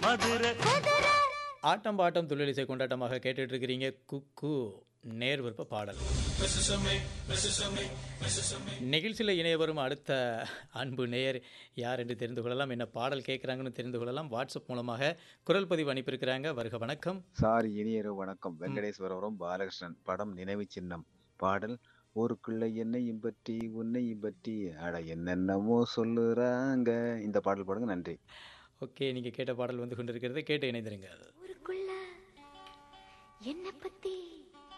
மதுரை ஆட்டம் bottom தொழிலிசை கொண்டாட்டமாக கேட்டுட்டு இருக்கிறீங்க குக்கு நேர் விருப்ப பாடல் நிகழ்ச்சியில் இணைய வரும் அடுத்த அன்பு நேயர் யார் என்று தெரிந்து கொள்ளலாம் என்ன பாடல் கேட்குறாங்கன்னு தெரிந்து கொள்ளலாம் வாட்ஸ்அப் மூலமாக குரல் பதிவு அனுப்பியிருக்கிறாங்க வருக வணக்கம் சார் இனியரு வணக்கம் வெங்கடேஸ்வரபுரம் பாலகிருஷ்ணன் படம் நினைவு சின்னம் பாடல் ஊருக்குள்ள என்னையும் பற்றி உன்னையும் பற்றி அட என்னென்னமோ சொல்லுறாங்க இந்த பாடல் பாடுங்க நன்றி ஓகே நீங்கள் கேட்ட பாடல் வந்து கொண்டிருக்கிறது கேட்டு இணைந்திருங்க ஊருக்குள்ள என்ன பத்தி